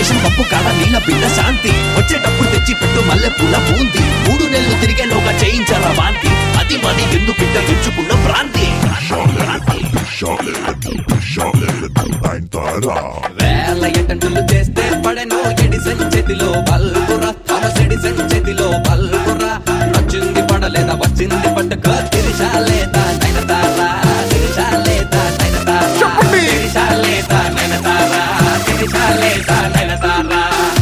station పంపు కాడ నీళ్ళ బిడ్డ శాంతి వచ్చేటప్పుడు తెచ్చి పెట్టు మల్లె పూల పూంది మూడు నెలలు తిరిగేలోగా చేయించారా వాంతి అది మరి ఎందు బిడ్డ తెచ్చుకున్న భ్రాంతి భ్రాంతి వేల ఎటంటులు చేస్తే పడెను ఎడిసన్ చేతిలో బల్బురా థామస్ ఎడిసన్ చేతిలో బల్బురా నచ్చింది పడలేదా వచ్చింది పట్టుక తిరిశాలేదా నైనతారా తిరిశాలేదా నైనతారా తిరిశాలేదా నైనతారా తిరిశాలేదా నైనతారా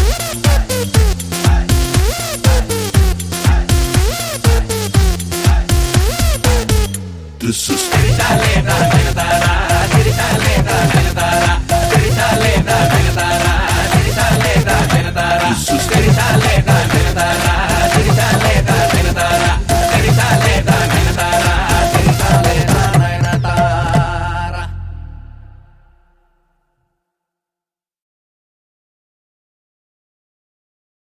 This is తిరిశాలేదా నైనతారా తిరిశాలేదా నైనతారా తిరిశాలేదా